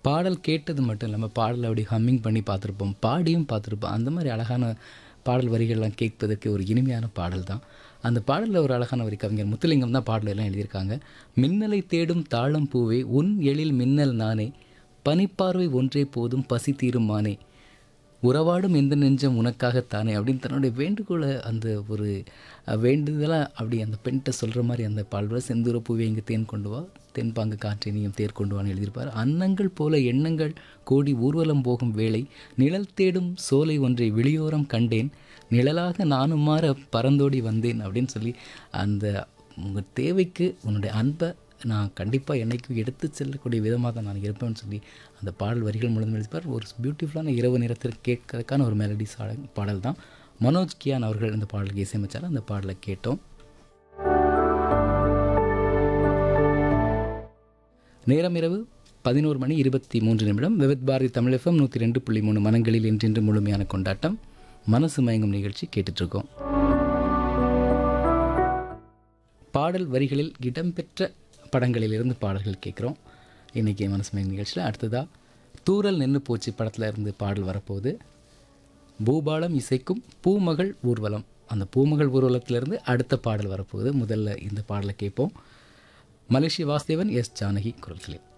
பாடல் கேட்டது மட்டும் இல்லாமல் பாடலை அப்படி ஹம்மிங் பண்ணி பார்த்துருப்போம் பாடியும் பார்த்துருப்போம் அந்த மாதிரி அழகான பாடல் வரிகள்லாம் கேட்பதற்கு ஒரு இனிமையான பாடல் தான் அந்த பாடலில் ஒரு அழகான வரி கவிஞர் முத்துலிங்கம் தான் பாடல் எல்லாம் எழுதியிருக்காங்க மின்னலை தேடும் தாளம் பூவே உன் எழில் மின்னல் நானே பனிப்பார்வை ஒன்றே போதும் பசி தீரும் மானே உறவாடும் எந்த நெஞ்சம் உனக்காகத்தானே அப்படின்னு தன்னுடைய வேண்டுகோளை அந்த ஒரு அஹ், வேண்டுதலாக அப்படி அந்த பெண்கிட்ட சொல்கிற மாதிரி அந்த பால்வர் செந்தூர பூவே இங்கே தேன் கொண்டு வா தென்பாங்கு காற்றை நீயும் தேர் கொண்டு வான்னு எழுதியிருப்பார் அன்னங்கள் போல எண்ணங்கள் கோடி ஊர்வலம் போகும் வேளை நிழல் தேடும் சோலை ஒன்றை வெளியோரம் கண்டேன் நிழலாக நானும் மாற பறந்தோடி வந்தேன் அப்படின்னு சொல்லி அந்த உங்கள் தேவைக்கு உன்னுடைய அன்பை நான் கண்டிப்பாக என்னைக்கும் எடுத்து செல்லக்கூடிய விதமாக தான் நான் இருப்பேன்னு சொல்லி அந்த பாடல் வரிகள் மூலம் எழுதிப்பார் ஒரு பியூட்டிஃபுல்லான இரவு நேரத்தில் கேட்கறதுக்கான ஒரு மெலடி பாடல் தான் மனோஜ் கியான் அவர்கள் இந்த பாடலுக்கு இசையமைச்சார் அந்த பாடலை கேட்டோம் நேரம் இரவு பதினோரு மணி இருபத்தி மூன்று நிமிடம் விவித் பாரதி தமிழ் எஃப்எம் நூற்றி ரெண்டு புள்ளி மூணு மனங்களில் என்றென்று முழுமையான கொண்டாட்டம் மனசு மயங்கும் நிகழ்ச்சி கேட்டுட்ருக்கோம் பாடல் வரிகளில் இடம்பெற்ற படங்களிலிருந்து பாடல்கள் கேட்குறோம் இன்றைக்கி மனசு மயங்கும் நிகழ்ச்சியில் அடுத்ததாக தூரல் நின்று போச்சு படத்தில் இருந்து பாடல் வரப்போகுது பூபாலம் இசைக்கும் பூமகள் ஊர்வலம் அந்த பூமகள் ஊர்வலத்திலிருந்து அடுத்த பாடல் வரப்போகுது முதல்ல இந்த பாடலை கேட்போம் மலேசிய வாசுதேவன் எஸ் ஜானகி குரல்களில்